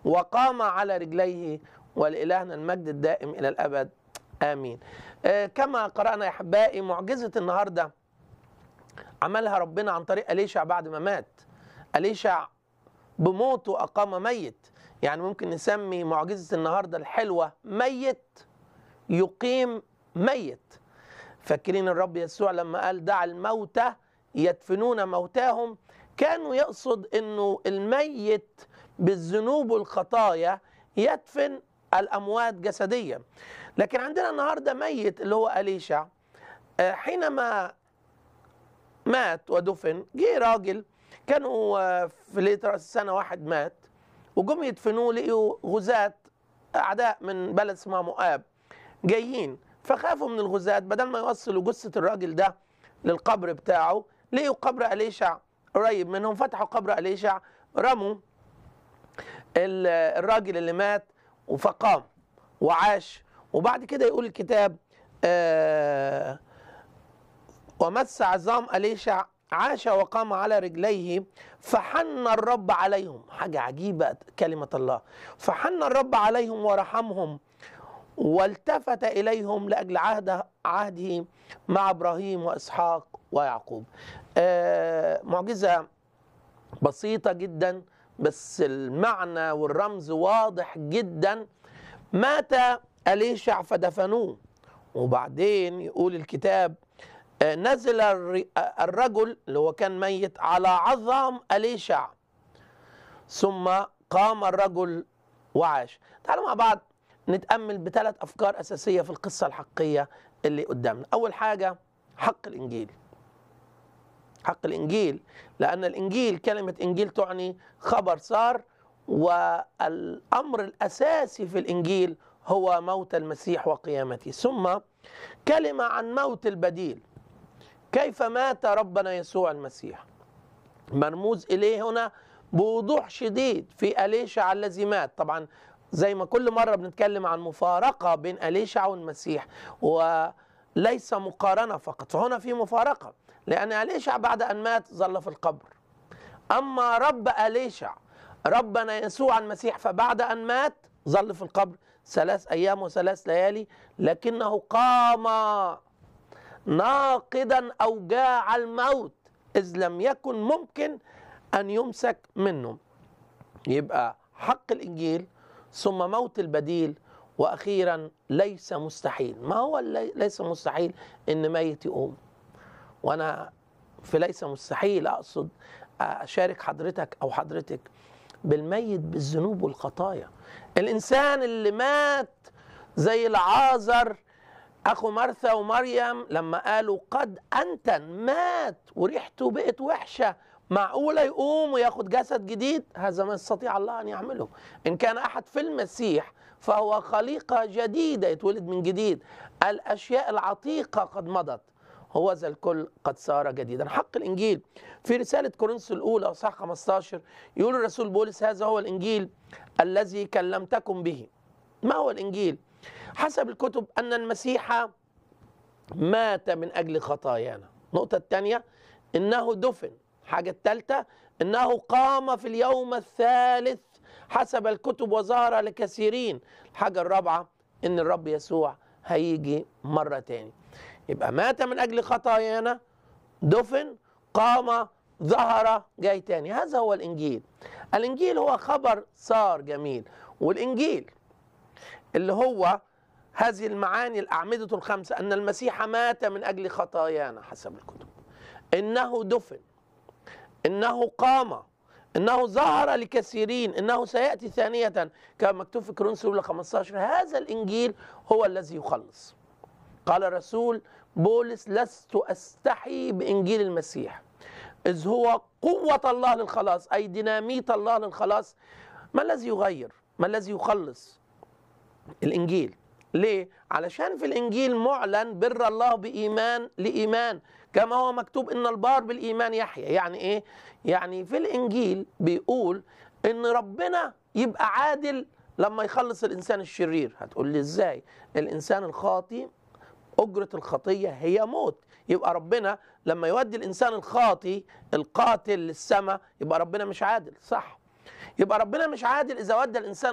وقام على رجليه ولإلهنا المجد الدائم إلى الأبد آمين آه كما قرأنا يا أحبائي معجزة النهاردة عملها ربنا عن طريق أليشع بعد ما مات أليشع بموته أقام ميت يعني ممكن نسمي معجزة النهاردة الحلوة ميت يقيم ميت فاكرين الرب يسوع لما قال دع الموتى يدفنون موتاهم كانوا يقصد انه الميت بالذنوب والخطايا يدفن الاموات جسديا لكن عندنا النهارده ميت اللي هو اليشع حينما مات ودفن جه راجل كانوا في ليله راس السنه واحد مات وجم يدفنوه لقيوا غزاة اعداء من بلد اسمها مؤاب جايين فخافوا من الغزاة بدل ما يوصلوا جثة الراجل ده للقبر بتاعه لقوا قبر أليشع قريب منهم فتحوا قبر أليشع رموا الراجل اللي مات فقام وعاش وبعد كده يقول الكتاب آه ومس عظام أليشع عاش وقام على رجليه فحن الرب عليهم حاجة عجيبة كلمة الله فحن الرب عليهم ورحمهم والتفت إليهم لأجل عهد عهده مع إبراهيم وإسحاق ويعقوب آه معجزة بسيطة جدا بس المعنى والرمز واضح جدا مات أليشع فدفنوه وبعدين يقول الكتاب آه نزل الرجل اللي هو كان ميت على عظام أليشع ثم قام الرجل وعاش تعالوا مع بعض نتأمل بثلاث أفكار أساسية في القصة الحقيقية اللي قدامنا أول حاجة حق الإنجيل حق الإنجيل لأن الإنجيل كلمة إنجيل تعني خبر صار والأمر الأساسي في الإنجيل هو موت المسيح وقيامته ثم كلمة عن موت البديل كيف مات ربنا يسوع المسيح مرموز إليه هنا بوضوح شديد في أليشع الذي مات طبعا زي ما كل مرة بنتكلم عن مفارقة بين أليشع والمسيح وليس مقارنة فقط فهنا في مفارقة لأن أليشع بعد أن مات ظل في القبر أما رب أليشع ربنا يسوع المسيح فبعد أن مات ظل في القبر ثلاث أيام وثلاث ليالي لكنه قام ناقدا أوجاع الموت إذ لم يكن ممكن أن يمسك منه يبقى حق الإنجيل ثم موت البديل واخيرا ليس مستحيل ما هو ليس مستحيل ان ميت يقوم وانا في ليس مستحيل اقصد اشارك حضرتك او حضرتك بالميت بالذنوب والخطايا الانسان اللي مات زي العازر اخو مرثا ومريم لما قالوا قد انتن مات وريحته بقت وحشه معقوله يقوم وياخد جسد جديد هذا ما يستطيع الله ان يعمله ان كان احد في المسيح فهو خليقه جديده يتولد من جديد الاشياء العتيقه قد مضت هو ذا الكل قد صار جديدا حق الانجيل في رساله كورنثوس الاولى اصحاح 15 يقول الرسول بولس هذا هو الانجيل الذي كلمتكم به ما هو الانجيل حسب الكتب ان المسيح مات من اجل خطايانا النقطه الثانيه انه دفن الحاجة الثالثة أنه قام في اليوم الثالث حسب الكتب وظهر لكثيرين الحاجة الرابعة أن الرب يسوع هيجي مرة تاني يبقى مات من أجل خطايانا دفن قام ظهر جاي تاني هذا هو الإنجيل الإنجيل هو خبر صار جميل والإنجيل اللي هو هذه المعاني الأعمدة الخمسة أن المسيح مات من أجل خطايانا حسب الكتب إنه دفن انه قام انه ظهر لكثيرين انه سياتي ثانيه كما مكتوب في كورنثوس الاولى 15 هذا الانجيل هو الذي يخلص قال الرسول بولس لست استحي بانجيل المسيح اذ هو قوه الله للخلاص اي ديناميت الله للخلاص ما الذي يغير ما الذي يخلص الانجيل ليه علشان في الانجيل معلن بر الله بايمان لايمان كما هو مكتوب ان البار بالايمان يحيى يعني ايه يعني في الانجيل بيقول ان ربنا يبقى عادل لما يخلص الانسان الشرير هتقول لي ازاي الانسان الخاطي اجره الخطيه هي موت يبقى ربنا لما يودي الانسان الخاطي القاتل للسماء يبقى ربنا مش عادل صح يبقى ربنا مش عادل اذا ودى الانسان